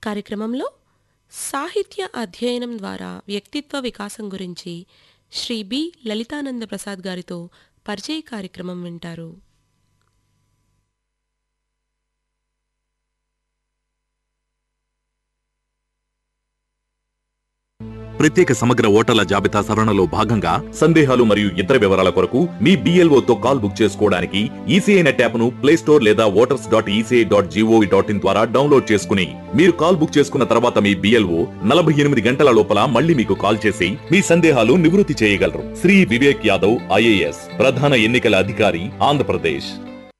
కార్యక్రమంలో సాహిత్య అధ్యయనం ద్వారా వ్యక్తిత్వ వికాసం గురించి శ్రీ బి లలితానంద ప్రసాద్ గారితో పరిచయ కార్యక్రమం వింటారు ప్రత్యేక సమగ్ర ఓటర్ల జాబితా సవరణలో భాగంగా సందేహాలు మరియు ఇతర వివరాల కొరకు మీ BLO తో కాల్ బుక్ చేసుకోవడానికి ఈసీఐ నెట్ యాప్ ను ప్లే స్టోర్ లేదా voters dot ECI dot GOV dot in ద్వారా డౌన్లోడ్ చేసుకుని మీరు కాల్ బుక్ చేసుకున్న తర్వాత మీ బిఎల్ఓ నలభై ఎనిమిది గంటల లోపల మళ్ళీ మీకు కాల్ చేసి మీ సందేహాలు నివృత్తి చేయగలరు శ్రీ వివేక్ యాదవ్ ఐఏఎస్ ప్రధాన ఎన్నికల అధికారి ఆంధ్రప్రదేశ్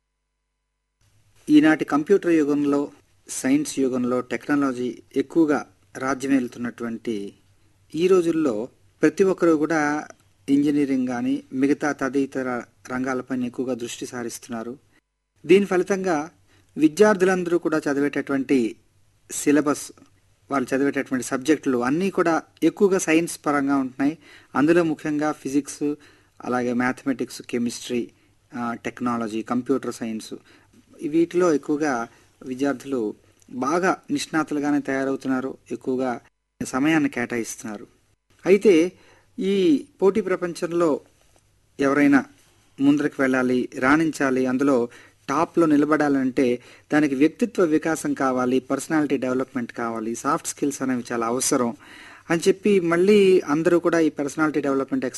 ఈనాటి కంప్యూటర్ యుగంలో సైన్స్ యుగంలో టెక్నాలజీ ఎక్కువగా రాజ్యమేలుతున్నటువంటి ఈ రోజుల్లో ప్రతి ఒక్కరూ కూడా ఇంజనీరింగ్ కానీ మిగతా తదితర రంగాలపైన ఎక్కువగా దృష్టి సారిస్తున్నారు దీని ఫలితంగా విద్యార్థులందరూ కూడా చదివేటటువంటి సిలబస్ వాళ్ళు చదివేటటువంటి సబ్జెక్టులు అన్నీ కూడా ఎక్కువగా సైన్స్ పరంగా ఉంటున్నాయి అందులో ముఖ్యంగా ఫిజిక్స్ అలాగే mathematics chemistry technology computer science వీటిలో ఎక్కువగా విద్యార్థులు బాగా నిష్ణాతులుగానే తయారవుతున్నారు ఎక్కువగా సమయాన్ని కేటాయిస్తున్నారు అయితే ఈ పోటీ ప్రపంచంలో ఎవరైనా ముందరికి వెళ్ళాలి రాణించాలి అందులో టాప్లో నిలబడాలంటే దానికి వ్యక్తిత్వ వికాసం కావాలి పర్సనాలిటీ డెవలప్మెంట్ కావాలి సాఫ్ట్ స్కిల్స్ అనేవి చాలా అవసరం అని చెప్పి మళ్ళీ అందరూ కూడా ఈ పర్సనాలిటీ డెవలప్మెంట్